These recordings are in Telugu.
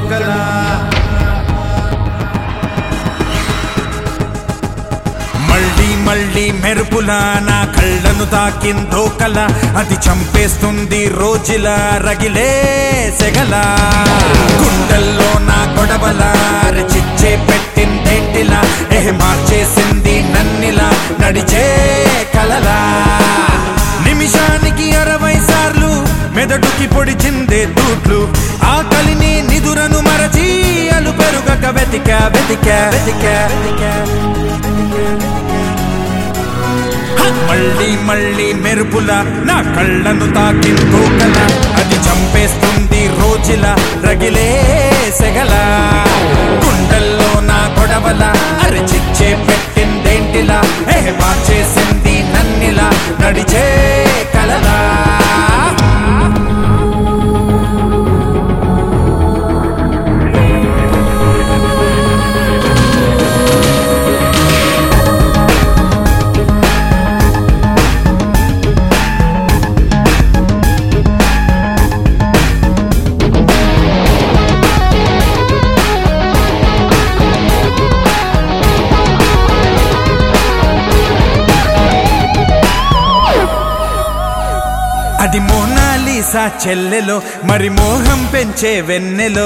దోకలా మళ్ళీ మళ్ళీ మెరుపులా నా కళ్ళను తాకిందో కల అది చంపేస్తుంది రోజులా రగిలే సెగల గుండెల్లో నా గొడవల చిచ్చే పెట్టిందేంటిలా ఏ మార్చేసింది నన్నిలా నడిచే కలలా నిమిషానికి అరవై సార్లు మెదడుకి పొడిచిందే తూట్లు ఆకలిని నిదురను మరచి అలు పెరుగక వెతిక వెతిక వెతిక వెతిక మళ్ళీ మళ్ళీ మెరుపుల నా కళ్ళను తాకిందో కల అది చంపేస్తుంది రోజుల రగిలే సెగల గుండెల్లో నా గొడవల అరిచిచ్చే పెట్టిందేంటిలా ఏ మార్చేసింది నన్నిలా నడిచే కలలా అది మోనాలీసా చెల్లెలో మరి మోహం పెంచే వెన్నెలో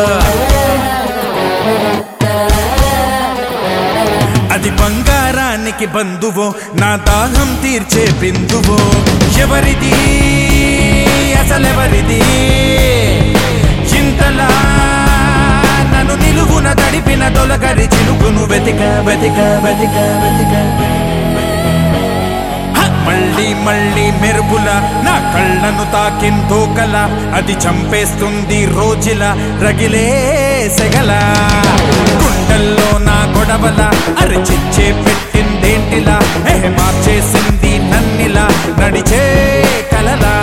అది బంగారానికి బంధువో నా దాహం తీర్చే బిందువో ఎవరిది అసలెవరిది చింతలా నన్ను నిలువున తడిపిన తొలకరి చిలుకును వెతిక వెతిక వెతిక వెతిక హ! మళ్ళీ మళ్ళీ మెరుపుల నా కళ్ళను తాకిందో కల అది చంపేస్తుంది రోజుల రగిలే సెగల గుండెల్లో నా గొడవల అరిచిచ్చే పెట్టిందేంటిలా ఏ మార్చేసింది నన్నిలా నడిచే కలలా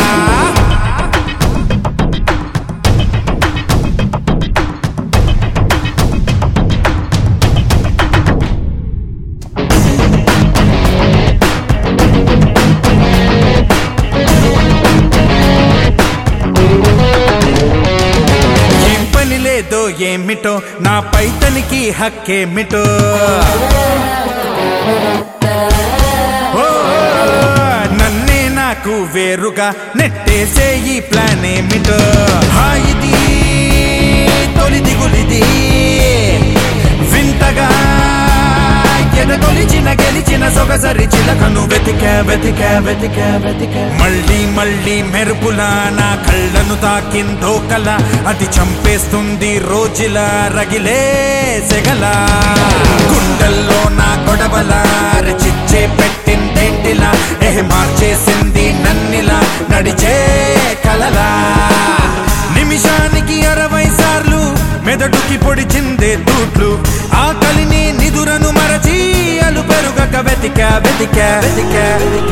ఏం పని లేదో ఏమిటో నా పైతనికి హక్కేమిటో ఓ, నన్నే నాకు వేరుగా నెట్టేసే ఈ ప్లాన్ ఏమిటో హాయిది తొలి దిగులిది వింతగా ఎదగొలిచిన గెలిచిన సొగసరి చిలకను వెతిక వెతిక వెతిక వెతిక మళ్ళీ మళ్ళీ మెరుపుల నా కళ్ళను తాకిందో కల అది చంపేస్తుంది రోజుల రగిలే సెగల గుండెల్లో నా గొడవల చిచ్చే పెట్టిందేంటిలా ఏ మార్చేసింది నన్నిలా నడిచే కలలా నిమిషానికి అరవై సార్లు మెదడుకి పొడిచిందే తూట్లు ఆకలిని నిదురను మరచి అలు పెరుగక వెతిక వెతిక వెతిక వెతిక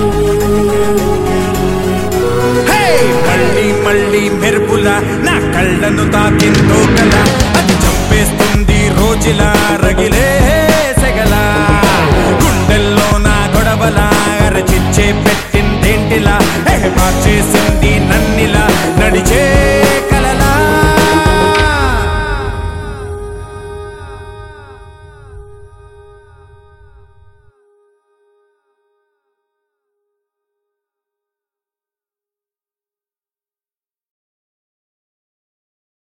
హే! మళ్ళీ మళ్ళీ మెరుపుల నా కళ్ళను తాకిందో కల అది చంపేస్తుంది రోజుల రగిలే సెగల గుండెల్లో నా గొడవల అరచిచ్చే పెట్టిందేంటిలా ఏ మార్చేసింది